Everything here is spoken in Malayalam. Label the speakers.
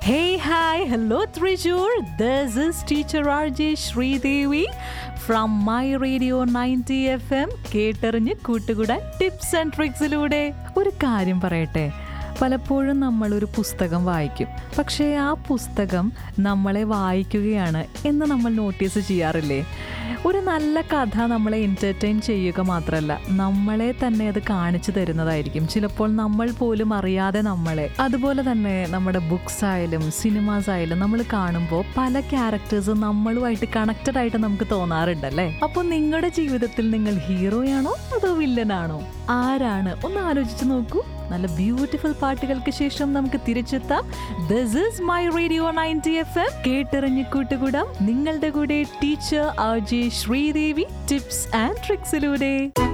Speaker 1: Hey, hi, hello Trijur. This is teacher RJ Sridevi from My Radio 90 FM. കേട്ടറിഞ്ഞ് കൂട്ടുകൂടാൻ ടിപ്സ് ആൻഡ് ട്രിക്സിലൂടെ ഒരു കാര്യം പറയട്ടെ പലപ്പോഴും നമ്മൾ ഒരു പുസ്തകം വായിക്കും പക്ഷേ ആ പുസ്തകം നമ്മളെ വായിക്കുകയാണ് എന്ന് നമ്മൾ നോട്ടീസ് ചെയ്യാറില്ലേ ഒരു നല്ല കഥ നമ്മളെ എൻ്റർടൈൻ ചെയ്യുക മാത്രമല്ല നമ്മളെ തന്നെ അത് കാണിച്ചു തരുന്നതായിരിക്കും ചിലപ്പോൾ നമ്മൾ പോലും അറിയാതെ നമ്മളെ അതുപോലെ തന്നെ നമ്മുടെ ബുക്സ് ആയാലും സിനിമാസ് ആയാലും നമ്മൾ കാണുമ്പോൾ പല ക്യാരക്ടേഴ്സും നമ്മളുമായിട്ട് കണക്റ്റഡ് ആയിട്ട് നമുക്ക് തോന്നാറുണ്ടല്ലേ അപ്പോൾ നിങ്ങളുടെ ജീവിതത്തിൽ നിങ്ങൾ ഹീറോയാണോ അതോ വില്ലനാണോ ആരാണ് ഒന്ന് ആലോചിച്ച് നോക്കൂ നല്ല ബ്യൂട്ടിഫുൾ പാട്ടുകൾക്ക് ശേഷം നമുക്ക് തിരിച്ചെത്താം this is my radio ninety F M കേട്ടിറങ്ങി കൂട്ടുകൂടാം നിങ്ങളുടെ കൂടെ teacher R J Sreedevi tips and ട്രിക്സിലൂടെ